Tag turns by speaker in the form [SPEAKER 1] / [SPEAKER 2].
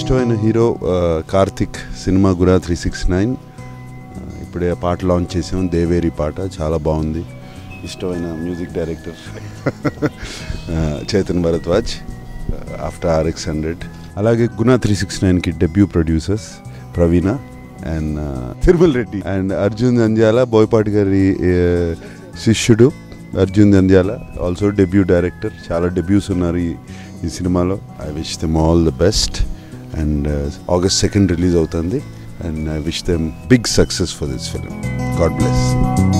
[SPEAKER 1] ఇష్టమైన హీరో ఆ, కార్తిక్ సినిమా గురా త్రీ సిక్స్ నైన్ ఇప్పుడే ఆ పాట లాంచ్ చేసాం దేవేరి పాట చాలా బాగుంది ఇష్టమైన music director Chetan Bharadwaj after RX hundred అలాగే గుణ త్రీ సిక్స్ నైన్కి debut producers Praveena and Tirumal Reddy and Arjun Jandyala Boyapati గారి ఆ, శిష్యుడు Arjun Jandyala also debut director చాలా డెబ్యూస్ ఉన్నారు ఈ ఈ సినిమాలో I wish them all the best and August second release అవుతుంది and I wish them big success for this film God bless